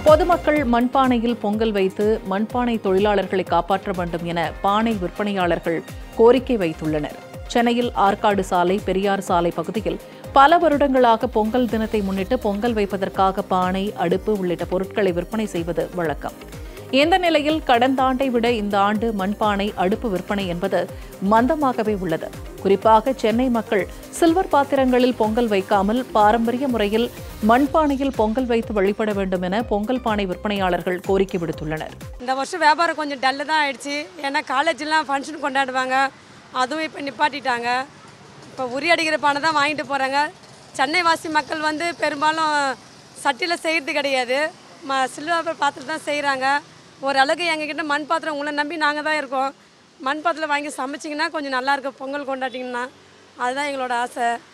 பொதுமக்கள் மண்பானையில் பொங்கல் வைத்து மண்பானை தொழிலாளர்களை காப்பாற்ற வேண்டும் என பானை விற்பனையாளர்கள் கோரிக்கை வைத்துள்ளனர் சென்னையில் ஆற்காடு சாலை பெரியார் சாலை பகுதியில் பல வருடங்களாக பொங்கல் தினத்தை முன்னிட்டு பொங்கல் வைப்பதற்காக பானை அடுப்பு உள்ளிட்ட பொருட்களை விற்பனை செய்வது வழக்கம் இந்த நிலையில் கடந்த ஆண்டை விட இந்த ஆண்டு மண்பானை அடுப்பு விற்பனை என்பது மந்தமாகவே உள்ளது குறிப்பாக சென்னை மக்கள் சில்வர் பாத்திரங்களில் பொங்கல் வைக்காமல் பாரம்பரிய முறையில் மண்பானையில் பொங்கல் வைத்து வழிபட வேண்டும் என பொங்கல் பானை விற்பனையாளர்கள் கோரிக்கை விடுத்துள்ளனர் இந்த வருஷம் வியாபாரம் கொஞ்சம் டல்லு தான் ஆயிடுச்சு ஏன்னா காலேஜ்லாம் ஃபங்க்ஷன் கொண்டாடுவாங்க அதுவும் இப்போ நிப்பாட்டிட்டாங்க இப்போ உரி அடிக்கிற பானை தான் வாங்கிட்டு போகிறாங்க சென்னை வாசி மக்கள் வந்து பெரும்பாலும் சட்டியில் செய்கிறது கிடையாது ம சில்வர் பாத்திரம் தான் செய்கிறாங்க ஓரளவுக்கு எங்ககிட்ட மண் பாத்திரம் உங்களை நம்பி நாங்கள் தான் இருக்கோம் மண் பாத்திரம் வாங்கி சமைச்சிங்கன்னா கொஞ்சம் நல்லாயிருக்கும் பொங்கல் கொண்டாட்டிங்கன்னா அதுதான் எங்களோட ஆசை